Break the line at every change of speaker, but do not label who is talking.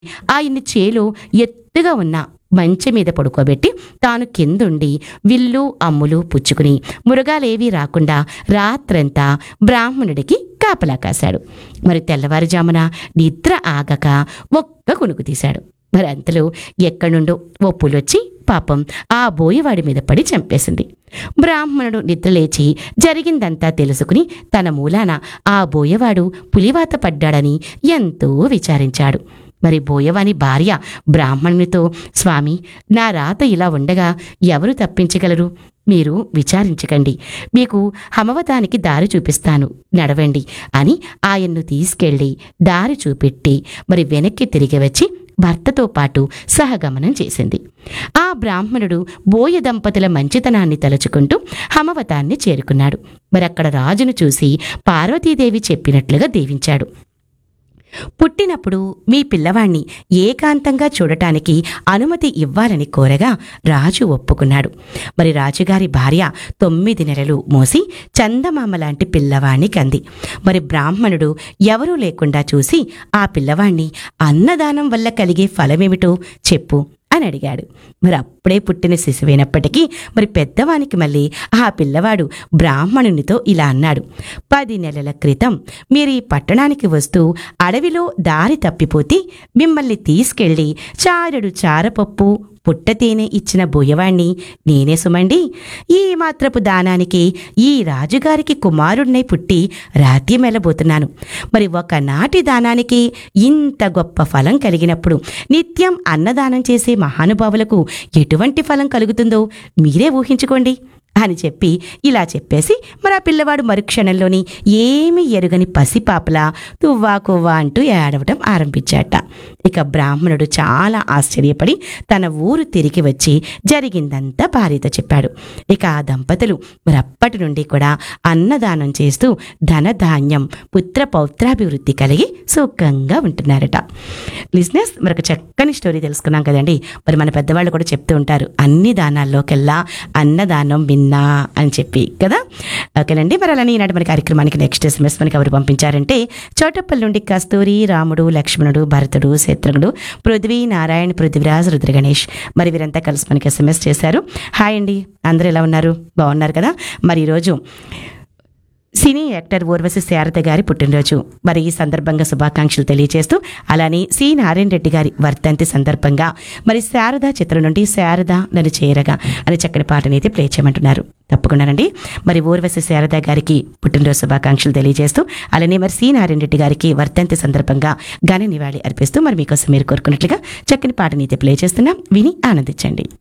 ఆయన్ని చేలో ఎత్తుగా ఉన్న మంచె మీద పడుకోబెట్టి తాను కిందుండి విల్లు అమ్ములు పుచ్చుకుని మురగాలేవీ రాకుండా రాత్రంతా బ్రాహ్మణుడికి కాపలా కాశాడు మరి తెల్లవారుజామున నిద్ర ఆగక ఒక్క కునుకు తీశాడు మరి అంతలో ఎక్కడి నుండో ఓ పులొచ్చి పాపం ఆ బోయవాడి మీద పడి చంపేసింది బ్రాహ్మణుడు నిద్రలేచి జరిగిందంతా తెలుసుకుని తన మూలాన ఆ బోయవాడు పులివాత పడ్డాడని ఎంతో విచారించాడు మరి బోయవాని భార్య బ్రాహ్మణునితో స్వామి నా రాత ఇలా ఉండగా ఎవరు తప్పించగలరు మీరు విచారించకండి మీకు హమవతానికి దారి చూపిస్తాను నడవండి అని ఆయన్ను తీసుకెళ్ళి దారి చూపెట్టి మరి వెనక్కి తిరిగి వచ్చి భర్తతో పాటు సహగమనం చేసింది ఆ బ్రాహ్మణుడు బోయ దంపతుల మంచితనాన్ని తలుచుకుంటూ హమవతాన్ని చేరుకున్నాడు మరక్కడ రాజును చూసి పార్వతీదేవి చెప్పినట్లుగా దీవించాడు పుట్టినప్పుడు మీ పిల్లవాణ్ణి ఏకాంతంగా చూడటానికి అనుమతి ఇవ్వాలని కోరగా రాజు ఒప్పుకున్నాడు మరి రాజుగారి భార్య తొమ్మిది నెలలు మోసి చందమామ లాంటి పిల్లవాణ్ణి కంది మరి బ్రాహ్మణుడు ఎవరూ లేకుండా చూసి ఆ పిల్లవాణ్ణి అన్నదానం వల్ల కలిగే ఫలమేమిటో చెప్పు అని అడిగాడు మరి అప్పుడే పుట్టిన శిశువైనప్పటికీ మరి పెద్దవానికి మళ్ళీ ఆ పిల్లవాడు బ్రాహ్మణునితో ఇలా అన్నాడు పది నెలల క్రితం మీరు ఈ పట్టణానికి వస్తూ అడవిలో దారి తప్పిపోతే మిమ్మల్ని తీసుకెళ్ళి చారెడు చారపప్పు పుట్టతేనె ఇచ్చిన బోయవాణ్ణి నేనే సుమండి ఈ మాత్రపు దానానికి ఈ రాజుగారికి కుమారుడినై పుట్టి రాత్యమెలబోతున్నాను మరి ఒకనాటి దానానికి ఇంత గొప్ప ఫలం కలిగినప్పుడు నిత్యం అన్నదానం చేసే మహానుభావులకు ఎటువంటి ఫలం కలుగుతుందో మీరే ఊహించుకోండి అని చెప్పి ఇలా చెప్పేసి మరి ఆ పిల్లవాడు మరుక్షణంలోని ఏమీ ఎరుగని పసిపాపలా తువ్వా కువ్వా అంటూ ఏడవటం ఆరంభించాట ఇక బ్రాహ్మణుడు చాలా ఆశ్చర్యపడి తన ఊరు తిరిగి వచ్చి జరిగిందంతా భార్యతో చెప్పాడు ఇక ఆ దంపతులు మరి అప్పటి నుండి కూడా అన్నదానం చేస్తూ ధనధాన్యం పుత్ర పౌత్రాభివృద్ధి కలిగి సుఖంగా ఉంటున్నారట లిజినెస్ మరొక చక్కని స్టోరీ తెలుసుకున్నాం కదండి మరి మన పెద్దవాళ్ళు కూడా చెప్తూ ఉంటారు అన్ని దానాల్లోకెల్లా అన్నదానం విన్నా అని చెప్పి కదా ఓకేనండి మరి అలానే ఈనాటి మన కార్యక్రమానికి నెక్స్ట్ ఎస్ఎంఎస్ మనకి ఎవరు పంపించారంటే చోటప్పల్ నుండి కస్తూరి రాముడు లక్ష్మణుడు భరతుడు శత్రుఘ్నుడు పృథ్వీ నారాయణ పృథ్వీరాజ్ రుద్రగణేష్ మరి వీరంతా కలిసి మనకి ఎస్ఎంఎస్ చేశారు హాయ్ అండి అందరూ ఎలా ఉన్నారు బాగున్నారు కదా మరి ఈరోజు సినీ యాక్టర్ ఊర్వశి శారద గారి పుట్టినరోజు మరి ఈ సందర్భంగా శుభాకాంక్షలు తెలియజేస్తూ అలానే సి నారాయణ రెడ్డి గారి వర్ధంతి సందర్భంగా మరి శారద చిత్రం నుండి శారద నన్ను చేరగా అనే చక్కని పాటని అయితే ప్లే చేయమంటున్నారు తప్పకుండానండి మరి ఊర్వశి శారద గారికి పుట్టినరోజు శుభాకాంక్షలు తెలియజేస్తూ అలానే మరి సి నారాయణ రెడ్డి గారికి వర్ధంతి సందర్భంగా ఘన నివాళి అర్పిస్తూ మరి మీకోసం మీరు కోరుకున్నట్లుగా చక్కని పాటని అయితే ప్లే చేస్తున్నాం విని ఆనందించండి